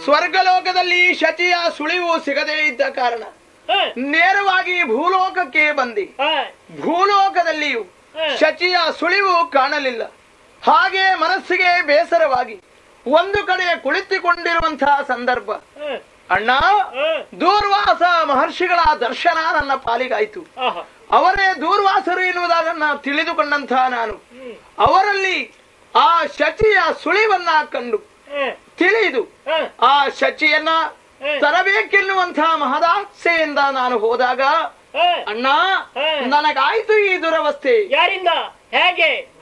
ಸ್ವರ್ಗಲೋಕದಲ್ಲಿ ಶಚಿಯ ಸುಳಿವು ಸಿಗದೇ ಇದ್ದ ಕಾರಣ ಹ, ನೇರವಾಗಿ ಭೂಲೋಕಕ್ಕೆ ಬಂದಿ ಹ, ಭೂಲೋಕದಲ್ಲಿಯೂ ಹ. ಶಚಿಯ ಸುಳಿವು ಕಾಣಲಿಲ್ಲ ಹಾಗೆ ಮನಸ್ಸಿಗೆ ಬೇಸರವಾಗಿ ಒಂದು ಕಡೆ ಕುಳಿತುಕೊಂಡಿರುವಂತಹ ಸಂದರ್ಭ ಹ, ಅಣ್ಣ ಹ. ದೂರ್ವಾಸ ಮಹರ್ಷಿಗಳ ದರ್ಶನ ನನ್ನ ಪಾಲಿಗಾಯ್ತು ಆಹಾ. ಅವರೇ ದೂರ್ವಾಸರು ಎನ್ನುವುದನ್ನ ತಿಳಿದುಕೊಂಡಂತಹ ನಾನು ಹ್ಮ್. ಅವರಲ್ಲಿ ಆ ಶಚಿಯ ಸುಳಿವನ್ನ ಕಂಡು ಹ, ತಿಳಿದು ಹ, ಆ ಶಚಿಯನ್ನ ಹ. ತರಬೇಕೆನ್ನುವಂತಹ ಮಹದಾಸೆಯಿಂದ ನಾನು ಹೋದಾಗ ಹ. ಅಣ್ಣ ಹ. ನನಗಾಯ್ತು ಈ ದುರವಸ್ಥೆ ಯಾರಿಂದ ಹೇಗೆ